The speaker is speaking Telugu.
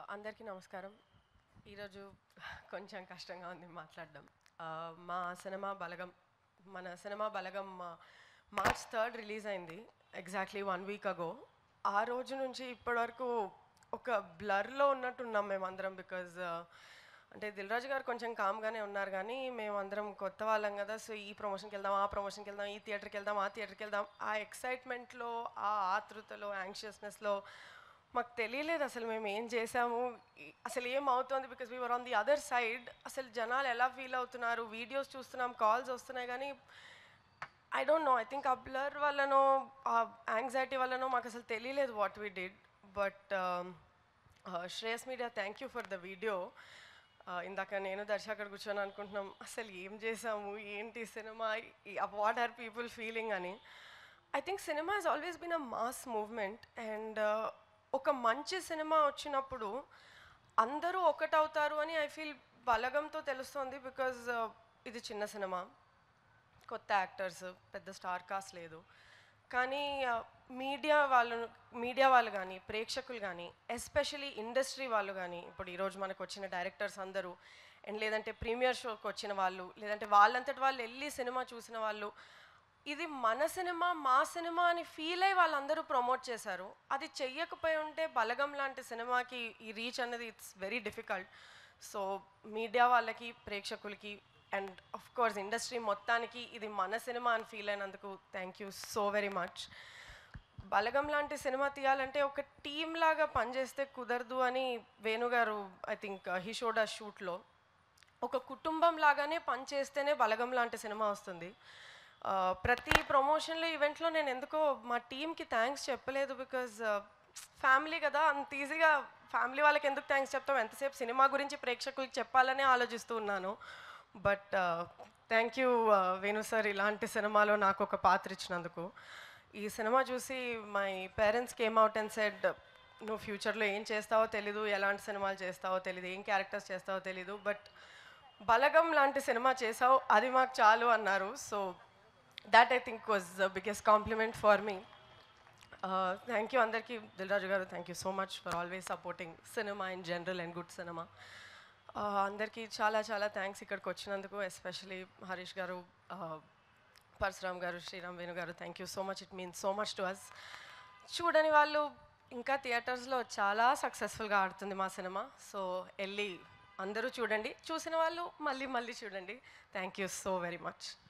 అందరికీ నమస్కారం ఈరోజు కొంచెం కష్టంగా ఉంది మాట్లాడడం ఆ, మా సినిమా బలగం మన cinema Balagam March third release అయింది ఎగ్జాక్ట్లీ వన్ వీక్ అగో ఆ రోజు నుంచి ఇప్పటివరకు ఒక బ్లర్లో ఉన్నట్టున్నాం మేమందరం బికాజ్ అంటే దిల్రాజు గారు కొంచెం కామ్గానే ఉన్నారు కానీ మేమందరం కొత్త వాళ్ళం కదా సో ఈ ప్రమోషన్కి వెళ్దాం ఆ ప్రమోషన్కి వెళ్దాం ఈ థియేటర్కి వెళ్దాం ఆ థియేటర్కి వెళ్దాం ఆ ఎక్సైట్మెంట్లో ఆ ఆతృతలో యాంగ్షియస్నెస్లో మాకు తెలియలేదు అసలు మేము ఏం చేసాము ఈ- అసలు ఏం అవుతుంది because we are on the other side అసలు జనాలు ఎలా ఫీల్ అవుతున్నారు వీడియోస్ చూస్తున్నాం కాల్స్ వస్తున్నాయి కానీ I don't know I think ఆ బ్లర్ వల్లనో ఆ యాంగ్జైటీ వల్లనో మాకు అసలు తెలియలేదు what we did but Shreyas media thank you for the video ఇందాక నేను దర్శ అక్కడ కూర్చొని అనుకుంటున్నాం అసలు ఏం చేసాము ఏంటి cinema what are people feeling అని I think cinema has always been a mass movement and ఒక మంచి సినిమా వచ్చినప్పుడు అందరూ ఒకటవుతారు అని ఐ ఫీల్ బలగంతో తెలుస్తుంది బికాజ్ ఇది చిన్న సినిమా కొత్త యాక్టర్స్ పెద్ద స్టార్ కాస్ట్ లేదు కానీ మీడియా వాళ్ళు మీడియా వాళ్ళు కానీ ప్రేక్షకులు కానీ ఎస్పెషలీ ఇండస్ట్రీ వాళ్ళు కానీ ఇప్పుడు ఈరోజు మనకు వచ్చిన డైరెక్టర్స్ అందరూ అండ్ లేదంటే ప్రీమియర్ షోకి వచ్చిన వాళ్ళు లేదంటే వాళ్ళంతటి వాళ్ళు వెళ్ళి సినిమా చూసిన వాళ్ళు ఇది మన సినిమా మా సినిమా అని ఫీల్ అయ్యి వాళ్ళందరూ ప్రమోట్ చేశారు అది చెయ్యకపోయి ఉంటే బలగం లాంటి సినిమాకి ఈ రీచ్ అనేది it's very difficult so media వాళ్ళకి ప్రేక్షకులకి అండ్ ఆఫ్ కోర్స్ ఇండస్ట్రీ మొత్తానికి ఇది మన సినిమా అని ఫీల్ అయినందుకు thank you so very much Balagam లాంటి సినిమా తీయాలంటే ఒక టీం లాగా పనిచేస్తే కుదరదు అని వేణుగారు ఐ థింక్ హీ షోడ్ ఆ షూట్లో ఒక కుటుంబం లాగానే పనిచేస్తేనే బలగం లాంటి సినిమా వస్తుంది ఆ, ప్రతి ప్రమోషన్లో ఈవెంట్లో నేను ఎందుకో మా టీంకి థ్యాంక్స్ చెప్పలేదు బికాజ్ ఫ్యామిలీ కదా అంత ఈజీగా ఫ్యామిలీ వాళ్ళకి ఎందుకు థ్యాంక్స్ చెప్తాం ఎంతసేపు సినిమా గురించి ప్రేక్షకులకి చెప్పాలనే ఆలోచిస్తూ ఉన్నాను but thank you Venu sir ఇలాంటి సినిమాలో నాకు ఒక పాత్ర ఇచ్చినందుకు ఈ సినిమా చూసి my parents came out and said నువ్వు ఫ్యూచర్లో ఏం చేస్తావో తెలీదు ఎలాంటి సినిమాలు చేస్తావో తెలీదు ఏం క్యారెక్టర్స్ చేస్తావో తెలీదు బట్ బలగం లాంటి సినిమా చేసావు అది మాకు చాలు అన్నారు so that I think was the biggest compliment for me thank you అందరికీ దిల్రాజు గారు thank you so much for always supporting cinema in general and good cinema అందరికీ చాలా చాలా థ్యాంక్స్ ఇక్కడికి వచ్చినందుకు ఎస్పెషలీ హరీష్ గారు uh, పరశురామ్ గారు శ్రీరామ్ వేణు గారు thank you so much it means so much to us చూడని వాళ్ళు ఇంకా థియేటర్స్లో చాలా సక్సెస్ఫుల్గా ఆడుతుంది మా సినిమా సో వెళ్ళి అందరూ చూడండి చూసిన వాళ్ళు మళ్ళీ మళ్ళీ చూడండి thank you so very much